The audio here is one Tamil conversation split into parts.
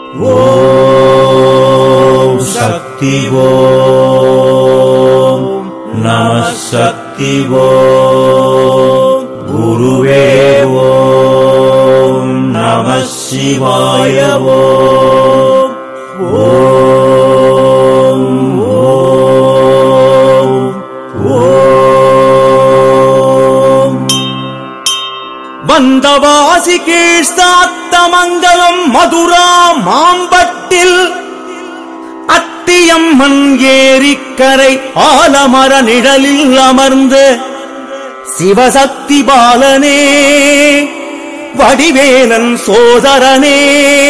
ஓம் சக்தி ஓம் நம சக்தி ஓம் குருவே ஓம் நம சிவாய ஓம் ஓம் ஓம் ஓம் வந்தவாசி கீழ்சாத்தமங்கலம் மதுரா மாம்பட்டில் அத்தியம்மன் ஏரிக்கரை ஆலமர நிழலில் அமர்ந்த சிவசக்தி பாலனே வடிவேலன் சோதரனே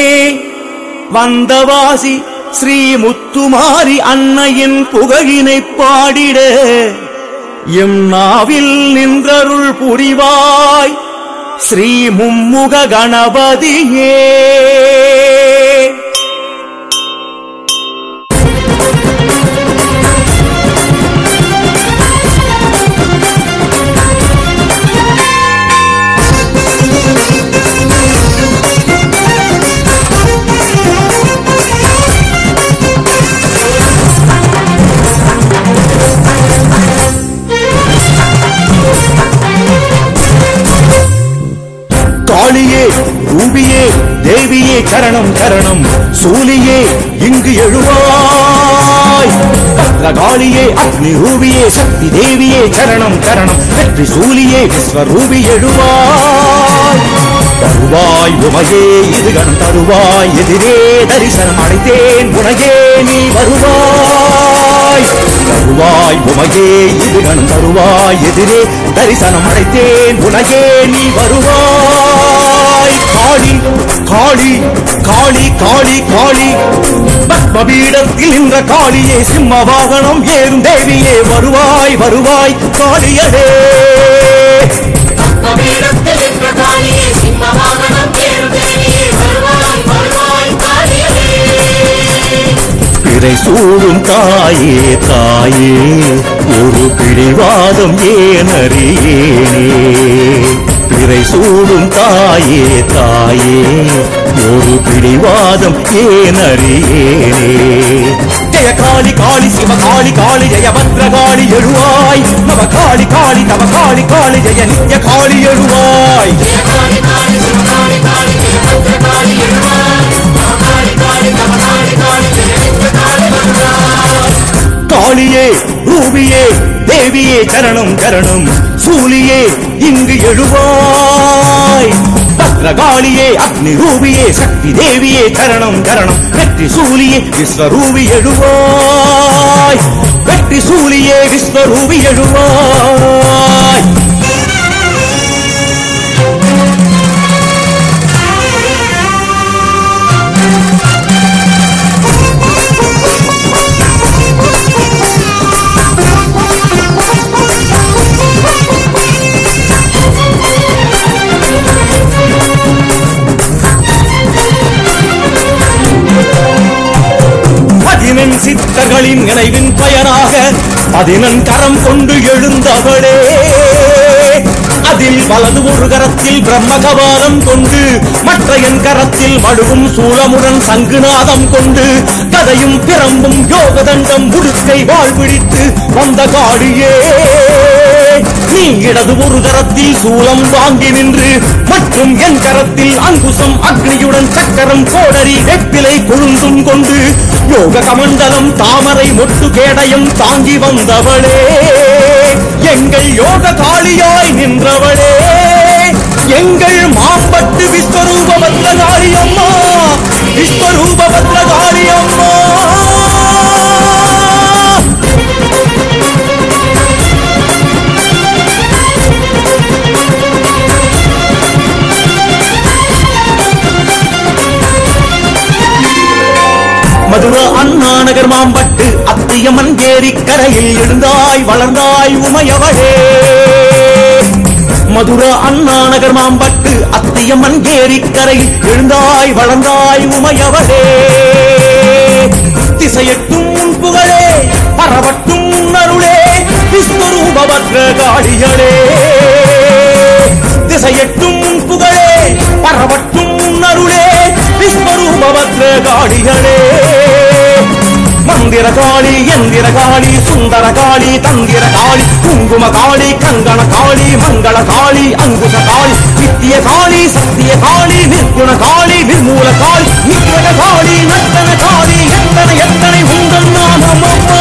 வந்தவாசி ஸ்ரீ முத்துமாரி அன்னையின் புகழினைப் பாடிட எம் நாவில் நின்றருள் புரிவாய் ஸ்ரீ மும்முக கணபதியே காளியே ரூபியே தேவியே சரணம் சரணம் சூலியே இங்கு எழுவாய் பத்ரகாளியே அக்னி ரூபியே சக்தி தேவியே சரணம் சரணம் வெற்றி சூலியே விஸ்வரூபி எழுவாய் தருவாய் உமையே இது கணம் தருவாய் எதிரே தரிசனம் அடைத்தேன் உனையே நீ வருவாய் தருவாய் உமையே இது கணம் தருவாய் எதிரே தரிசனம் அடைத்தேன் உனையே நீ வருவாய் காளி காளி காளி காளி காளி பத்மபீடத்தில் நின்ற காளியே சிம்ம வாகனம் ஏறும் தேவியே வருவாய் வருவாய் காளியடே கபீரத்தில் நின்ற காளியே சிம்மவாகனம் பேரும் தேவியே வருவாய் வருவாய் காளியே பிறை சூடும் தாயே தாயே ஒரு பிடிவாதம் ஏனறியேனே பிறை சூடும் தாயே தாயே ஒரு பிடிவாதம் ஏனறியேனே ஜெய காளி காளி சிவ காளி காளி ஜெய பத்ர காளி எழுவாய் நவ காளி காளி தவ காளி காளி ஜெய நித்ய காளி எழுவாய் ஜெய காளி காளி சிவ காளி காளி ஜெய பத்ர காளி எழுவாய் நவ காளி காளி தவ காளி காளி ஜெய நித்ய காளி வருவாய் காளியே ரூபியே தேவியே சரணம் சரணம் சூலியே இங்கு எழுவாய் பத்ரகாளியே அக்னி ரூபியே சக்தி தேவியே சரணம் சரணம் வெற்றி சூலியே விஸ்வரூபி எழுவாய் வெற்றி சூலியே விஸ்வரூபி எழுவாய் பதினெண் சித்தர்களின் நினைவின் பயனாக பதினெண் கரம் கொண்டு எழுந்தவளே அதில் வலது ஒரு கரத்தில் பிரம்ம கபாலம் கொண்டு மற்ற என் கரத்தில் மடுவும் சூழமுடன் சங்குநாதம் கொண்டு கதையும் பிரம்பும் யோகதண்டம் உடுக்கை வாழ் பிடித்து வந்த காடியே நீ இடது ஒரு கரத்தில் சூலம் வாங்கி நின்று மற்றும் என் கரத்தில் அங்குசம் அக்னியுடன் சக்கரம் கோடரி வெப்பிலை கொழுந்தும் கொண்டு யோக கமண்டலம் தாமரை மொட்டு கேடயம் தாங்கி வந்தவளே எங்கள் யோக காளியாய் நின்றவளே எங்கள் மாம்பட்டு விஸ்வரூப பத்ரகாளி அம்மா விஸ்வரூப பத்ரகாளி அம்மா மதுரா அண்ணா நகர் மாம்பட்டு அத்தியம்மன் ஏரி கரையில் எழுந்தாய் வளர்ந்தாய் உமையவளே மதுரா அண்ணா நகர் மாம்பட்டு அத்தியம்மன் ஏரி கரையில் எழுந்தாய் வளர்ந்தாய் உமையவளே திசையட்டும் உன் புகழே பரவட்டும் உன் அருளே விஸ்வரூபவற்ற காளிகளே திசையட்டும் உன் புகழே பரவட்டும் உன் அருளே விஸ்வரூபவற்ற காளிகளே மந்திர காளி எந்திர காளி சுந்தர காளி தந்திர காளி குங்கும காளி கங்கண காளி மங்கள காளி அங்குச காளி நித்திய காளி சத்திய காளி நிர்குண காளி நிர்மூல காளி நிக்கிரக காளி நத்தன காளி எத்தனை எத்தனை உங்கள் நாமம் அம்மா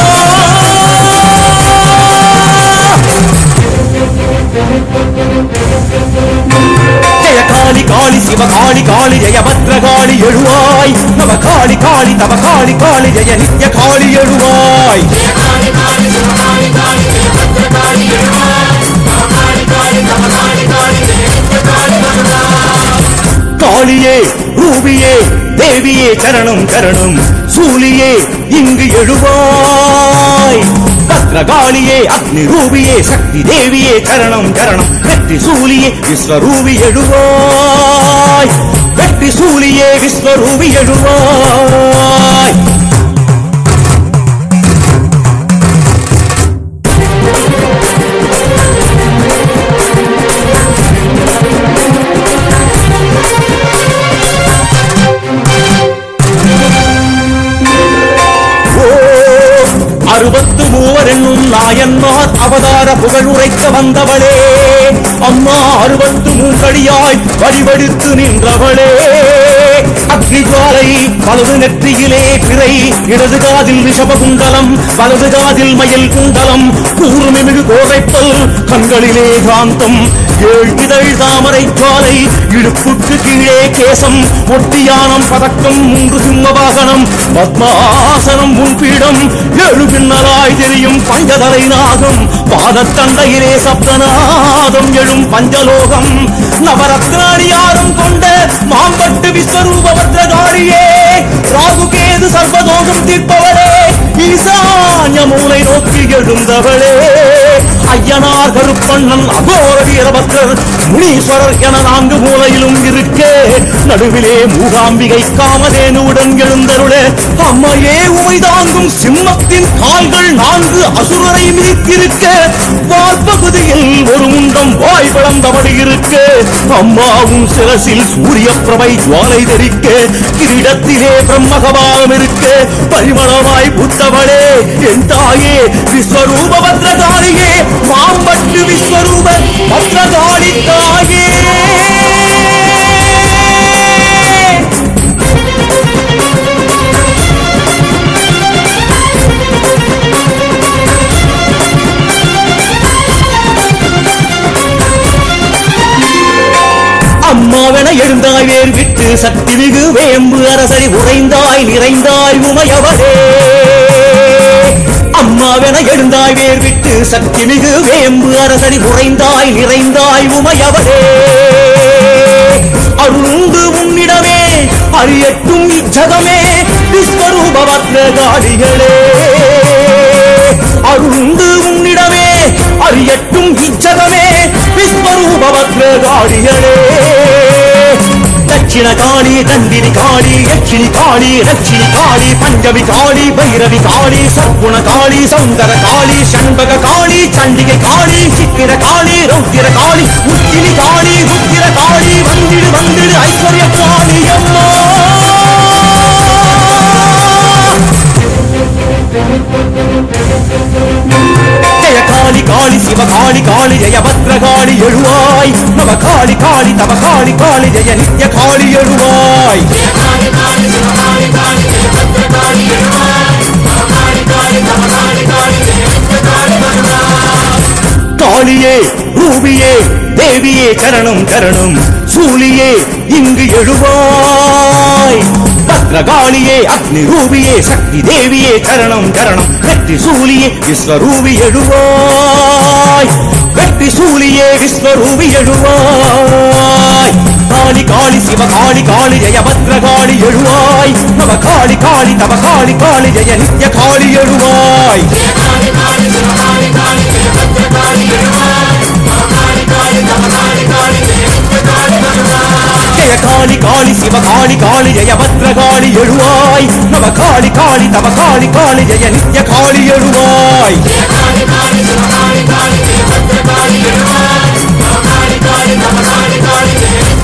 ஜெய காளி காளி சிவ காளி காளி ஜெய பத்ர காளி எழுவாய் நவ காளி காளி தவ காளி காளி ஜெய நித்ய காளி எழுவாய் காளி காளி சிவகாளி காளி பத்ரகாளி எழுவாய் காளி காளி தமகாளி காளி நித்திய காளி வருவாய் காளியே ரூபியே தேவியே சரணம் சரணம் சூலியே இங்கு எழுவாய் பத்ரகாளியே அக்னி ரூபியே சக்தி தேவியே சரணம் சரணம் வெற்றி சூலியே விஸ்வரூபி எழுவாய் வெற்றி சூலியே விஸ்வரூபி எழுவாய் ஓம் அறுபத்து மூவர் என்னும் நாயன்மார் அவதார புகழ் உரைக்க வந்தவளே அம்மா அறுபத்து மூன்றடியாய் வழிபடுத்து நின்றவளே அக்னிஜாலை வலது நெற்றியிலே பிறை இடது காதில் ரிஷப குண்டலம் வலது காதில் மயில் குண்டலம் கூர்மிமிகு கோரைப்பல் கண்களிலே காந்தம் ஏழ் இதழ் தாமரை சாலை இடுப்புக்கு கீழே கேசம் ஒட்டியானம் பதக்கம் மூன்று சிம்ம வாகனம் பத்மாசனம் முன்பீடம் ஏழு பின்னராய் தெரியும் பஞ்சதலை நாகம் பாதத்தண்டையிலே சப்தநாதம் எழும் பஞ்சலோகம் நவரத்னாடியாரம் கொண்ட மாம்பட்டு விஸ்வரூப பத்ரகாளியே ராகுகேது சர்வதோகம் தீர்ப்பவளே ஈசான்ய மூலை நோக்கி எழுந்தவளே ஐயனார் கருப்பண்ணன் அகோர வீரபத்ரர் முனீஸ்வரர் என நான்கு மூலையிலும் இருக்க நடுவிலே மூகாம்பிகை காமதேனுடன் எழுந்தருளே அம்மையே உமை தாங்கும் சிம்மத்தின் கால்கள் நான்கு அசுரரை மிதித்திருக்க வால்பகுதியில் ஒரு முண்டம் வாய் பிளந்தபடி இருக்க அம்மாவும் சிரசில் சூரிய பிரபை ஜுவாலை தெரிக்க கிரீடத்திலே பிரம்மகபாலம் இருக்க பரிமளமாய் புத்தவளே என் தாயே விஸ்வரூப பத்ரகாளியே மாம்பட்டு விஸ்வரூப பத்ரகாளி தாயே அம்மாவென எழுந்தாய் வேர் விட்டு சக்தி மிகு வேம்பு அரசரி உறைந்தாய் நிறைந்தாய் உமையவரே அம்மாவென எழுந்தாய் வேர் விட்டு சக்தி மிகு வேம்பு அரசரி உறைந்தாய் நிறைந்தாய் உமையவரே அருளுண்டு உன்னிடமே அறியட்டும் இச்சகமே விஸ்வரூபவத்ர காடிகளே அருளுண்டு உன்னிடமே அறியட்டும் இச்சகமே விஸ்வரூபவத்ர காடிகளே தட்சிண காளி தண்டினி காளி யட்சிணி காளி ரட்சிணி காளி பஞ்சமி காளி பைரவி காளி சர்க்குண காளி சௌந்தர காளி சண்பக காளி சண்டிகை காளி சித்திர காளி ரௌத்திர காளி உச்சினி காளி ருத்திர காளி வந்திடு வந்திடு ஐஸ்வர்ய காளி அம்மா ஜெய காளி காளி சிவ காளி காளி ஜெய பத்ர காளி எழுவாய் நவ காளி காளி தவ காளி காளி ஜெய நித்ய காளி எழுவாய் காளி காளி சிவகாளி காளி பத்ரகாளி எழுவாய் காளி காளி தமகாளி காளி நித்திய காளி வருவாய் காளியே ரூபியே தேவியே சரணம் சரணம் சூலியே இங்கு எழுவாய் பத்ரகாளியே அக்னி ரூபியே சக்தி தேவியே சரணம் சரணம் வெற்றி சூலியே விஸ்வரூபி எழுவாய் வெற்றி சூலியே விஸ்வரூபி எழுவாய் காளி காளி சிவ காளி காளி ஜெய பத்ரகாளி எழுவாய் நவ காளி காளி தவ காளி காளி ஜெய நித்ய காளி எழுவாய் காளி காளி சிவகாளி காளி பத்ரகாளி எழுவாய் காளி காளி தமகாளி காளி நித்திய காளி வருவாய் ஜெய காளி காளி சிவ காளி காளி ஜெய பத்ரகாளி எழுவாய் நவ காளி காளி தவ காளி காளி ஜெய நித்ய காளி எழுவாய் காளி காளி சிவகாளி காளி பத்ரகாளி எழுவாய் காளி காளி தமகாளி காளி நித்திய